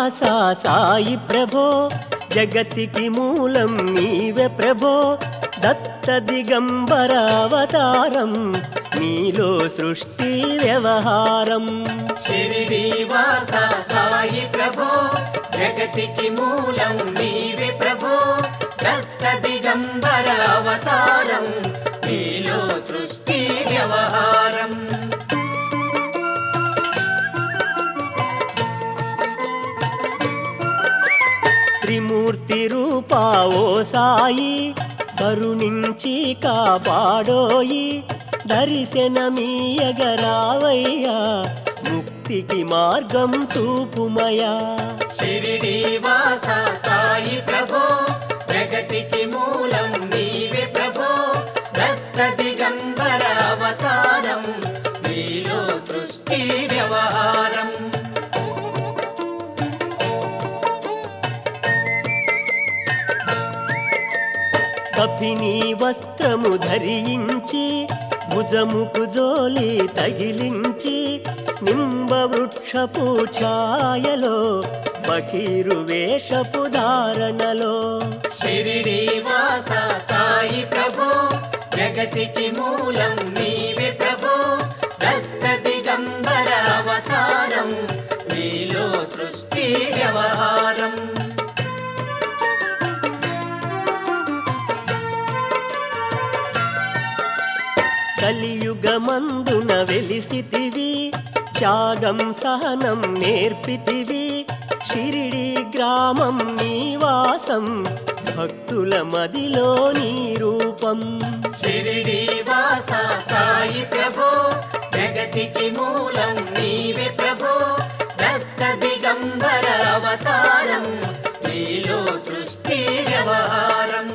శ్రీనివాస సాయి ప్రభో జగతికి మూలం నీవే ప్రభో దత్త దిగంబర అవతారం నీలో సృష్టి వ్యవహారం షిరిడీవాస సాయి ప్రభో జగతికి మూలం నీవే ప్రభో దత్త దిగంబర అవతారం నీలో సృష్టి వ్యవహారం త్రిమూర్తి రూపా ఓ సాయి కరుణించి కాపాడోయి దర్శనమీయగరావయ్యా ముక్తికి మార్గం చూపుమయా షిరిడీవాస సాయి ప్రభో జగతికి మూలం నీవే ప్రభో దత్త దిగంబర అవతారం నీలో సృష్టి వ్యవహారం కపిని వస్త్రము ధరించి భుజముకు జోలి తగిలించి నింబ వృక్షపు ఛాయలో బకీరు వేషపు ధారణలో షిరిడీవాస సాయి ప్రభో జగతికి మూలం నీవే ప్రభో దత్త దిగంబర అవతారం నీలో సృష్టి వ్యవహారం కలియుగమందున వెలిసితివి త్యాగం సహనం నేర్పితివి షిరిడి గ్రామం నీవాసం భక్తుల మదిలో నీ రూపం షిరిడీవాస సాయి ప్రభో జగతికి మూలం నీవే ప్రభో దత్త దిగంబర అవతారం నీలో సృష్టి వ్యవహారం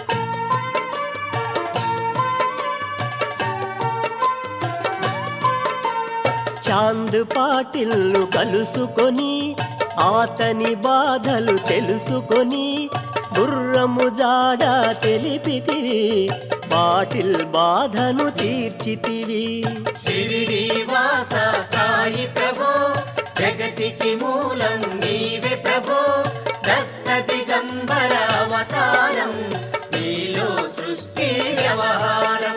చాంద్ పాటిల్ను కలుసుకొని ఆతని బాధలు తెలుసుకొని గుర్రము జాడ తెలిపితివి పాటిల్ బాధను తీర్చితివి షిరిడీవాస సాయి ప్రభో జగతికి మూలం నీవే ప్రభో దత్త దిగంబర అవతారం నీలో సృష్టి వ్యవహారం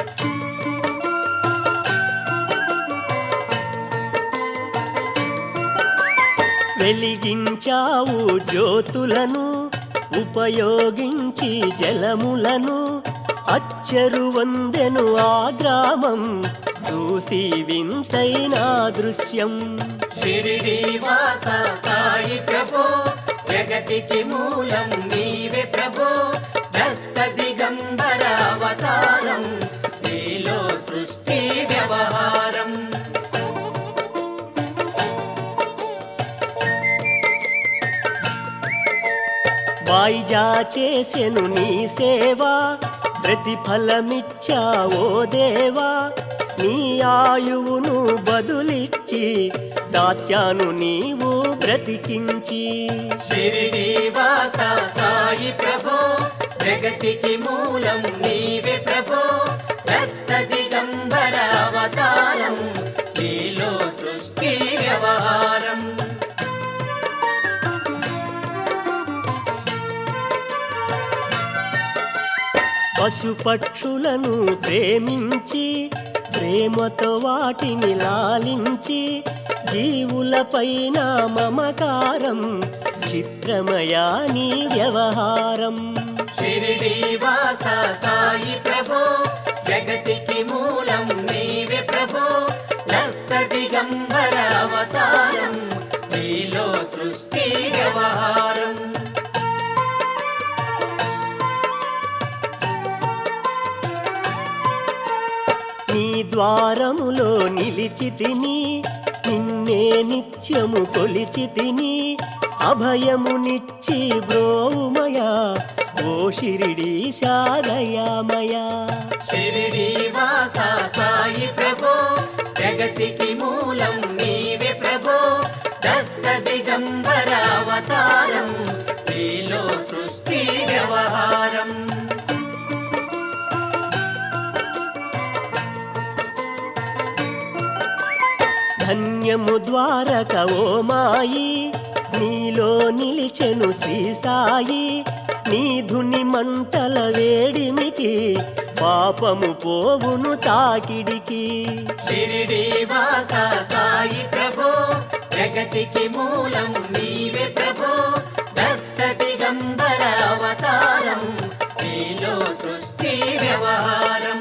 వెలిగించావు జ్యోతులను ఉపయోగించి జలములను అచ్చరు వందెను ఆ గ్రామం చూసి వింతైన దృశ్యం షిరిడీవాస సాయి ప్రభో జగతికి మూలం నీవే ప్రభో దత్త దిగంబర అవతారం నీలో సృష్టి వ్యవహారం వాయిజా చేసెను నీ సేవా ప్రతిఫలమిచ్చావో దేవా నీ ఆయువును బదులిచ్చి దాచాను నీవు బ్రతికించి షిరిడీవాస సాయి ప్రభో జగతికి మూలం నీవే ప్రభో దత్త దిగంబర అవతారం నీలో సృష్టి వ్యవహారం పశుపక్షులను ప్రేమించి ప్రేమతో వాటిని లాలించి జీవులపైన మమకారం చిత్రమయా నీ వ్యవహారం షిరిడీవాస సాయి ప్రభో జగతికి మూలం నీవే ప్రభో దత్త దిగంబర అవతారం నీలో సృష్టి వ్యవహారం నీ ద్వారములో నిలిచి తిని నిన్నే నిత్యము కొలిచి తిని అభయమునిచ్చి బ్రోవుమయా ఓ షిరిడి సాదయామయా షిరిడీవాస సాయి ప్రభో జగతికి మూలం నీవే ప్రభో దత్త దిగంబర అవతారం నీలో సృష్టి వ్యవహారం ధన్యము ద్వారక ఓ మాయి నీలో నిలిచెను శ్రీ సాయి నీ ధుని మంటల వేడిమికి పాపము పోవును తాకిడికి షిరిడి వాస సాయి ప్రభో జగతికి మూలం నీవే ప్రభో దత్త దిగంబర అవతారం నీలో సృష్టి వ్యవహారం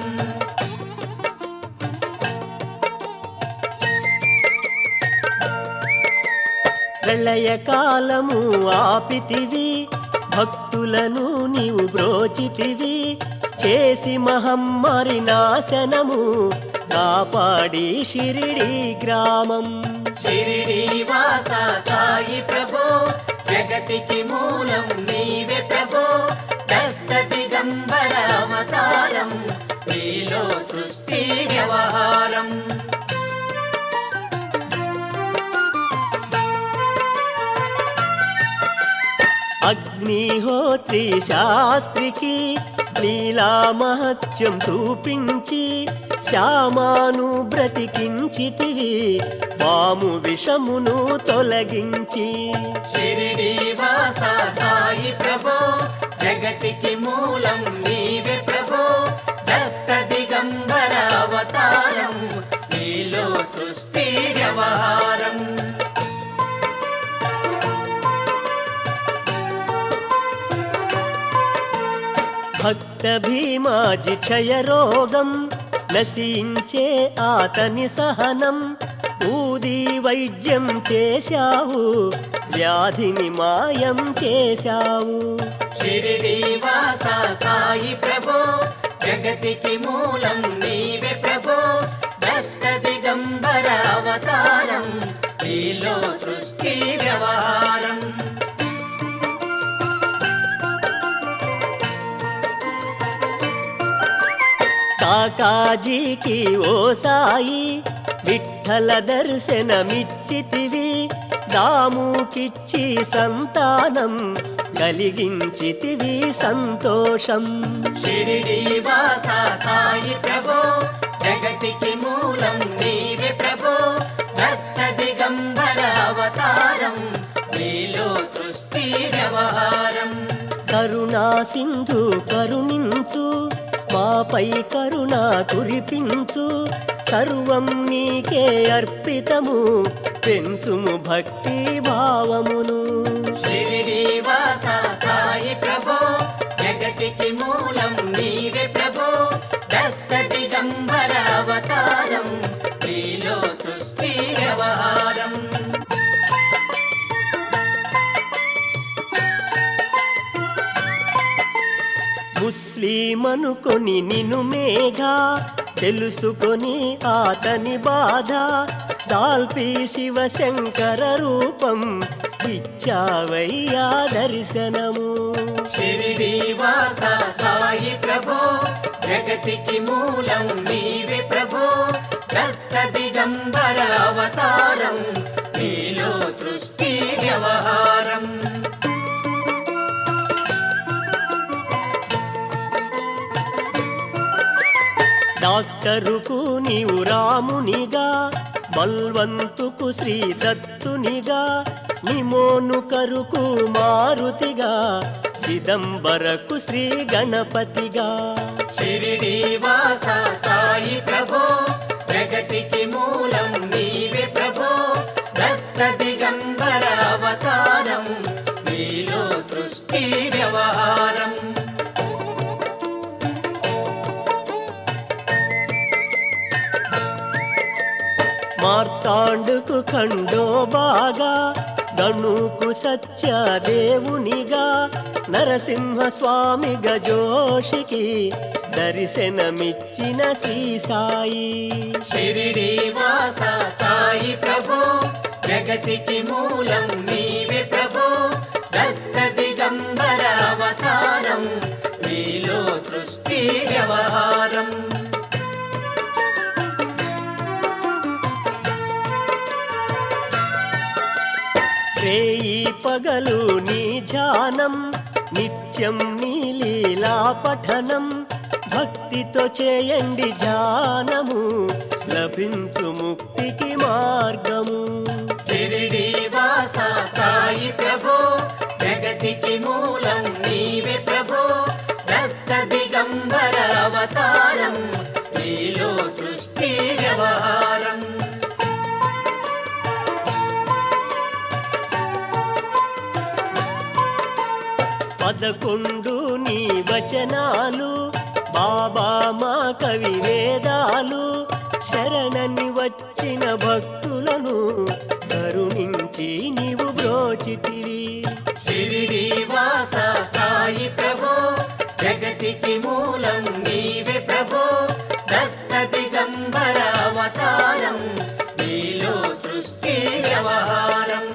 ప్రళయ కాలము ఆపితివి భక్తులను నీవు బ్రోచితివి చేసి మహమ్మారి నాశనము కాపాడి షిరిడి గ్రామం షిరిడి వాస సాయి ప్రభో జగతికి మూలం నీవే ప్రభో దత్త దిగంబర అవతారం నీలో సృష్టి వ్యవహారం అగ్నిహోత్రి శాస్త్రికి లీలా మహత్యం చూపించి శ్యామాను బ్రతికించితివి పాము విషమును తొలగించి షిరిడి వాస సాయి ప్రభో జగతికి మూలం నీవే ప్రభో దత్త దిగంబర అవతారం నీలో సృష్టి వ్యవహారం భక్త భీమాజి క్షయరోగం నశించే ఆతని సహనం ఊది వైద్యం చేశావు వ్యాధిని మాయం చేశావు షిరిడి వాస సాయి ప్రభో జగతికి మూలం నీవే ప్రభో దత్త దిగంబర అవతారం నీలో సృష్టి వ్యవహారం కాకాజీకి ఓ సాయి విఠల దర్శనమిచ్చితివి దాముకిచ్చి సంతానం కలిగించితివి సంతోషం షిరిడి వాస సాయి ప్రభో జగతికి మూలం నీవే ప్రభో దత్త దిగంబర అవతారం నీలో సృష్టి వ్యవహారం కరుణా సింధు కరుణించు మాపై కరుణ కురిపించు సర్వం నీకే అర్పితము పెంచుము భక్తి భావమును షిరిడి వాస సాయి ప్రభో జగతికి మూలం నీవే ప్రభో దత్త దిగంబర అవతారం నీలో సృష్టి వ్యవహారం ముస్లిమనుకొని నిను మేఘా తెలుసుకొని ఆతని బాధ దాల్పి శివశంకర రూపం ఇచ్చావయ్యా దర్శనము షిరిడి వాస సాయి ప్రభో జగతికి మూలం నీవే ప్రభో దత్త దిగంబర అవతారం నీలో సృష్టి వ్యవహారం డాక్టరుకు నీవు రామునిగా బల్వంతుకు శ్రీ దత్తునిగా నిమోను కరుకు మారుతిగా చిదంబరకు శ్రీ గణపతిగా షిరిడి వాస సాయి ప్రభో జగతికి మూలం నీవే ప్రభో దత్త దిగంబర అవతారం నీలో సృష్టి వ్యవహారం మార్తాండుకు ఖండో బాగా గణుకు సత్య దేవునిగా నరసింహ స్వామి గజోషికి దర్శనమిచ్చిన శ్రీ సాయి షిరిడి వాస సాయి ప్రభో జగతికి మూలం నీవే ప్రభో దత్త దిగంబర అవతారం నీలో సృష్టి వ్యవహారం రేయి పగలు నీ ధ్యానం నిత్యం నీ లీలా పఠనం భక్తితో చేయండి ధ్యానము లభించు ముక్తికి మార్గము షిరిడి వాస సాయి పదకొండు నీ వచనాలు బాబా మా కవి వేదాలు శరణని వచ్చిన భక్తులను కరుణించి నీవు బ్రోచితివి షిరిడి వాస సాయి ప్రభో జగతికి మూలం నీవే ప్రభో దత్త దిగంబర అవతారం నీలో సృష్టి వ్యవహారం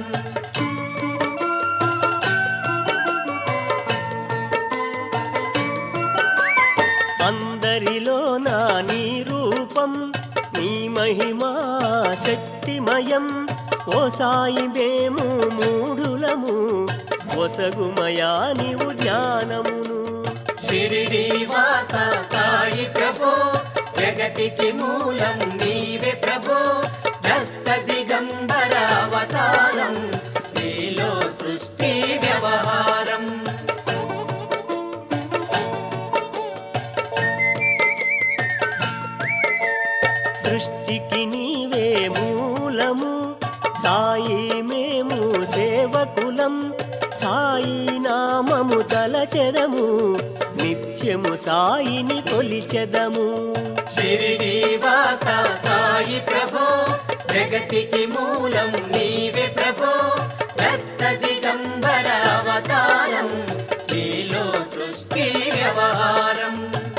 అందరిలో నా నీ రూపం నీ మహిమా శక్తిమయం ఓ సాయి మేము మూడులము ఒసగుమయా నీవు జ్ఞానమును షిరిడి వాస సాయి ప్రభో జగతికి మూలం నీవే ప్రభో దత్త దిగంబర అవతారం నీలో సృష్టి వ్యవహారం సృష్టికి నీవే మూలము సాయి మేము సేవకులం సాయి నామము తలచెదము నిత్యము సాయిని కొలిచెదము షిరిడి వాస సాయి ప్రభో జగతికి మూలం నీవే ప్రభో దత్త దిగంబర అవతారం నీలో సృష్టి వ్యవహారం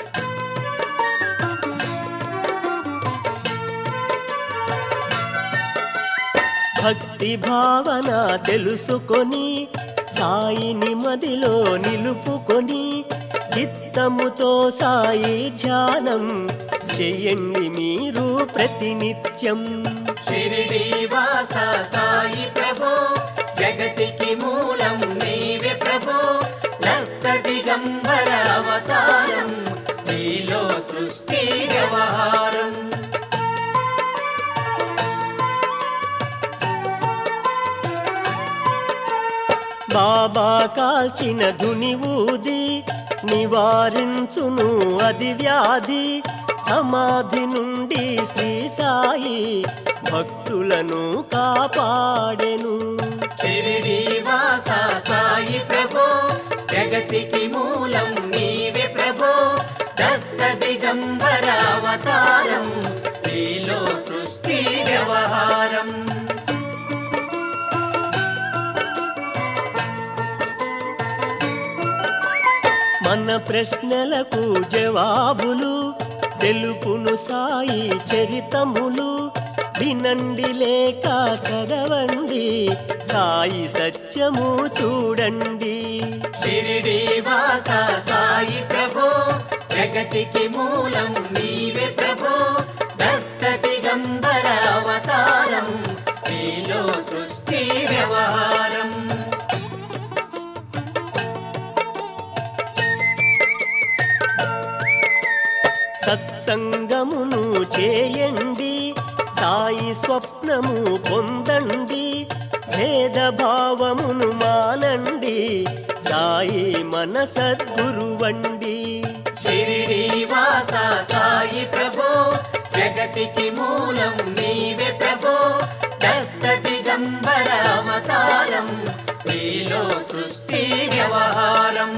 భక్తి భావన తెలుసుకొని సాయిని మదిలో నిలుపుకొని చిత్తముతో సాయి ధ్యానం చెయ్యండి మీరు ప్రతినిత్యం షిరిడి వాస సాయి ప్రభో జగతికి మూలం నీవే ప్రభో దత్త దిగంబర అవతారం నీలో సృష్టి వ్యవహారం బాబా కాల్చిన ధుని ఊది నివారించును అది వ్యాధి సమాధి నుండి శ్రీ సాయి భక్తులను కాపాడెను షిరిడి వాస సాయి ప్రభో జగతికి మూలం నీవే ప్రభో దత్త దిగంబర అవతారం నీలో సృష్టి వ్యవహారం మన ప్రశ్నలకు జవాబులు తెలుపును సాయి చరితములు వినండి లేక చదవండి సాయి సత్యము చూడండి షిరిడి వాస సాయి ప్రభో జగతికి మూలం నీవే ప్రభో దత్త దిగంబర అవతారం నీలో సృష్టి వ్యవహారం సత్సంగమును చేయండి సాయి స్వప్నము పొందండి భేదభావమును మానండి సాయి మన సద్గురువండి షిరిడి వాస సాయి ప్రభో జగతికి మూలం నీవే ప్రభో దత్త దిగంబర అవతారం నీలో సృష్టి వ్యవహారం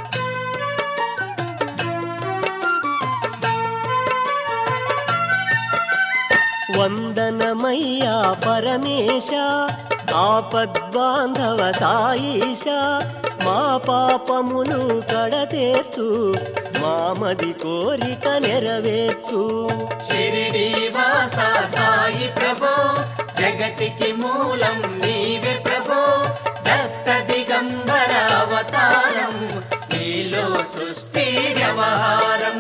వందనమయ్యా పరమేశ ఆపద్బాంధవ సాయిష మా పాపములు కడతేర్చు మామది కోరిక నెరవేర్చు షిరిడి వాస సాయి ప్రభో జగతికి మూలం నీవే ప్రభో దత్త దిగంబర అవతారం నీలో సృష్టి వ్యవహారం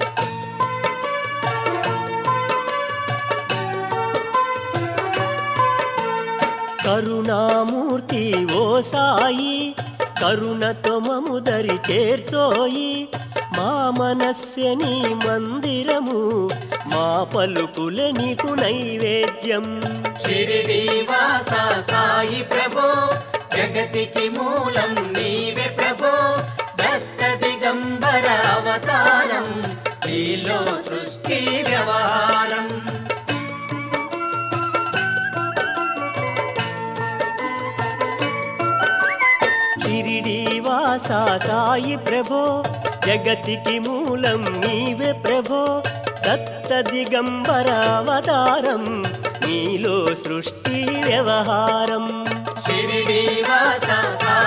కరుణామూర్తి ఓ సాయి కరుణతో మముదరి చేర్చోయి మా మనస్యని మందిరము మా పలుకులే నీకు నైవేద్యం షిరిడి వాస సాయి ప్రభో జగతికి మూలం నీవే ప్రభో దత్త దిగంబర అవతారం నీలో సృష్టి వ్యవహారం షిరిడి వాస వాస సాయి ప్రభో జగతికి మూలం నీవే ప్రభో దత్త దిగంబర అవతారం నీలో సృష్టి వ్యవహారం షిరిడి వాస సాయి